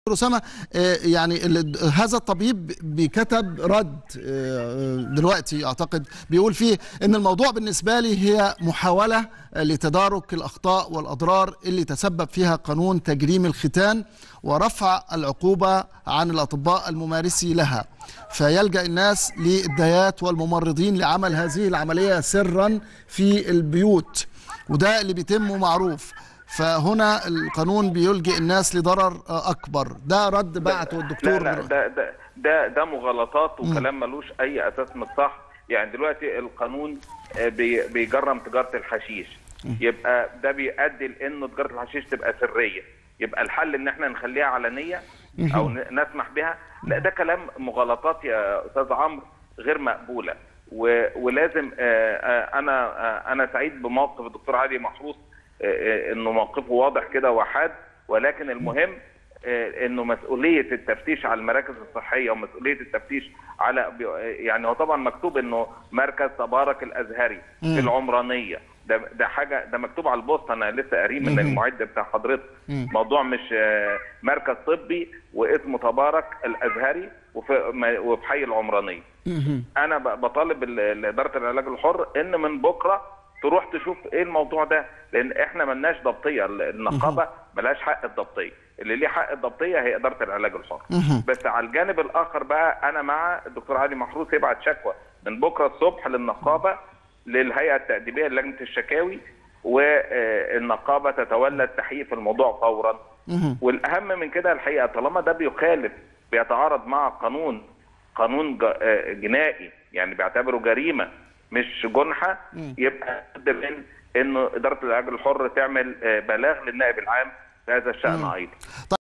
أسامة آه، يعني ال- هذا الطبيب بكتب رد آه، دلوقتي أعتقد بيقول فيه إن الموضوع بالنسبة لي هي محاولة آه، لتدارك الأخطاء والأضرار اللي تسبب فيها قانون تجريم الختان ورفع العقوبة عن الأطباء الممارسي لها فيلجأ الناس للدايات والممرضين لعمل هذه العملية سرا في البيوت وده اللي بيتم معروف فهنا القانون بيلجئ الناس لضرر آه، اكبر ده رد بعته لا الدكتور لا ده ده ده, ده مغالطات وكلام ملوش اي اساس من الصح يعني دلوقتي القانون آه، بي- بيجرم تجاره الحشيش يبقى ده بيؤدي لانه تجاره الحشيش تبقى سريه يبقى الحل ان احنا نخليها علنيه او ن- نسمح بها لا ده كلام مغالطات يا استاذ عمرو غير مقبوله و- ولازم آه، آه، انا آه، انا سعيد بموقف الدكتور علي محروس آه، آه، انه موقفه واضح كده وحاد ولكن المهم آه، انه مسؤوليه التفتيش على المراكز الصحيه ومسؤوليه التفتيش على بي- يعني هو طبعا مكتوب انه مركز تبارك الازهري في العمرانيه ده ده حاجه ده مكتوب على البوست انا لسه قاريه من المعد بتاع حضرتك موضوع مش آه، مركز طبي واسمه تبارك الازهري وفي ما- وفي حي العمرانيه انا ب- بطالب ال- ال- اداره العلاج الحر ان من بكره تروح تشوف ايه الموضوع ده لان احنا ملناش ضبطيه ال- النقابه ملهاش حق الضبطيه اللي ليه حق الضبطيه هي اداره العلاج الحر بس على الجانب الاخر بقى انا مع الدكتور علي محروس يبعت شكوى من بكره الصبح للنقابه للهيئه التاديبيه لجنه الشكاوي والنقابه تتولى التحقيق في الموضوع فورا والاهم من كده الحقيقه طالما ده بيخالف بيتعارض مع قانون قانون ج- آه، جنائي يعني بيعتبره جريمه مش جنحه يبقى لابد من انه اداره العلاج الحر تعمل آه، بلاغ للنائب العام في هذا الشان ايضا